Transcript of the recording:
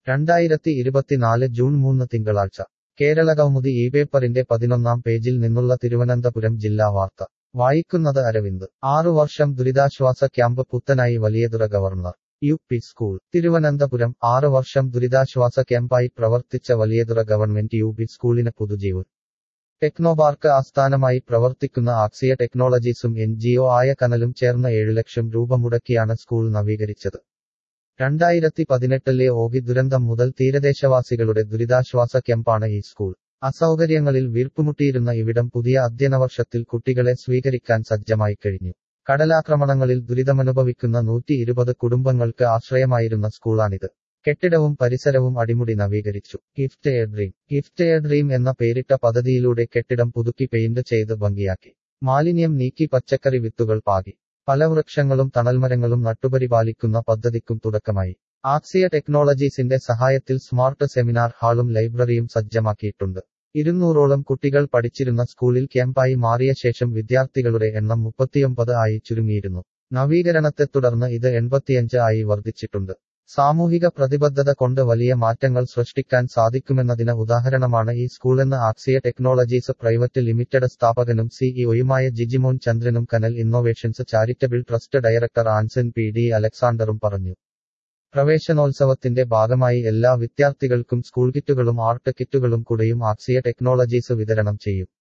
രണ്ടായിരത്തി ഇരുപത്തിനാല് ജൂൺ മൂന്ന് തിങ്കളാഴ്ച കേരള കൗമുദി ഈ പേപ്പറിന്റെ പതിനൊന്നാം പേജിൽ നിന്നുള്ള തിരുവനന്തപുരം ജില്ലാ വാർത്ത വായിക്കുന്നത് അരവിന്ദ് ആറു വർഷം ദുരിതാശ്വാസ ക്യാമ്പ് പുത്തനായി Valiyathura government U P school Thiruvananthapuram ആറ് വർഷം ദുരിതാശ്വാസ ക്യാമ്പായി പ്രവർത്തിച്ച വലിയതുറ ഗവൺമെന്റ് യു പി സ്കൂളിന് പുതുജീവൻ ടെക്നോപാർക്ക് ആസ്ഥാനമായി പ്രവർത്തിക്കുന്ന ആക്സിയ ടെക്നോളജീസും എൻ ജിഒ ആയ കനലും ചേർന്ന് ഏഴു ലക്ഷം രൂപ മുടക്കിയാണ് സ്കൂൾ നവീകരിച്ചത് രണ്ടായിരത്തി പതിനെട്ടിലെ ഓഗി ദുരന്തം മുതൽ തീരദേശവാസികളുടെ ദുരിതാശ്വാസ ക്യാമ്പാണ് ഈ സ്കൂൾ അസൗകര്യങ്ങളിൽ വീർപ്പുമുട്ടിയിരുന്ന ഇവിടം പുതിയ അധ്യയനവർഷത്തിൽ കുട്ടികളെ സ്വീകരിക്കാൻ സജ്ജമായി കഴിഞ്ഞു കടലാക്രമണങ്ങളിൽ ദുരിതമനുഭവിക്കുന്ന നൂറ്റി ഇരുപത് കുടുംബങ്ങൾക്ക് ആശ്രയമായിരുന്ന സ്കൂളാണിത് കെട്ടിടവും പരിസരവും അടിമുടി നവീകരിച്ചു gift air dream gift air dream എന്ന പേരിട്ട പദ്ധതിയിലൂടെ കെട്ടിടം പുതുക്കി പെയിന്റ് ചെയ്ത് ഭംഗിയാക്കി മാലിന്യം നീക്കി പച്ചക്കറി വിത്തുകൾ പാകി പല വൃക്ഷങ്ങളും തണൽമരങ്ങളും നട്ടുപരിപാലിക്കുന്ന പദ്ധതിക്കും തുടക്കമായി ആക്സിയ ടെക്നോളജീസിന്റെ സഹായത്തിൽ സ്മാർട്ട് സെമിനാർ ഹാളും ലൈബ്രറിയും സജ്ജമാക്കിയിട്ടുണ്ട് ഇരുന്നൂറോളം കുട്ടികൾ പഠിച്ചിരുന്ന സ്കൂളിൽ ക്യാമ്പായി മാറിയ ശേഷം വിദ്യാർത്ഥികളുടെ എണ്ണം മുപ്പത്തിയൊമ്പത് ആയി ചുരുങ്ങിയിരുന്നു നവീകരണത്തെ തുടർന്ന് ഇത് എൺപത്തിയഞ്ച് ആയി വർദ്ധിച്ചിട്ടുണ്ട് സാമൂഹിക പ്രതിബദ്ധത കൊണ്ട് വലിയ മാറ്റങ്ങൾ സൃഷ്ടിക്കാൻ സാധിക്കുമെന്നതിന് ഉദാഹരണമാണ് ഈ സ്കൂളെന്ന് ആക്സിയ ടെക്നോളജീസ് പ്രൈവറ്റ് ലിമിറ്റഡ് സ്ഥാപകനും സിഇഒയുമായ ജിജിമോൻ ചന്ദ്രനും Kanal innovations charitable trust director Anson P D അലക്സാണ്ടറും പറഞ്ഞു പ്രവേശനോത്സവത്തിന്റെ ഭാഗമായി എല്ലാ വിദ്യാർത്ഥികൾക്കും സ്കൂൾ കിറ്റുകളും ആർട്ട് കിറ്റുകളും കൂടെയും ആക്സിയ ടെക്നോളജീസ് വിതരണം ചെയ്യും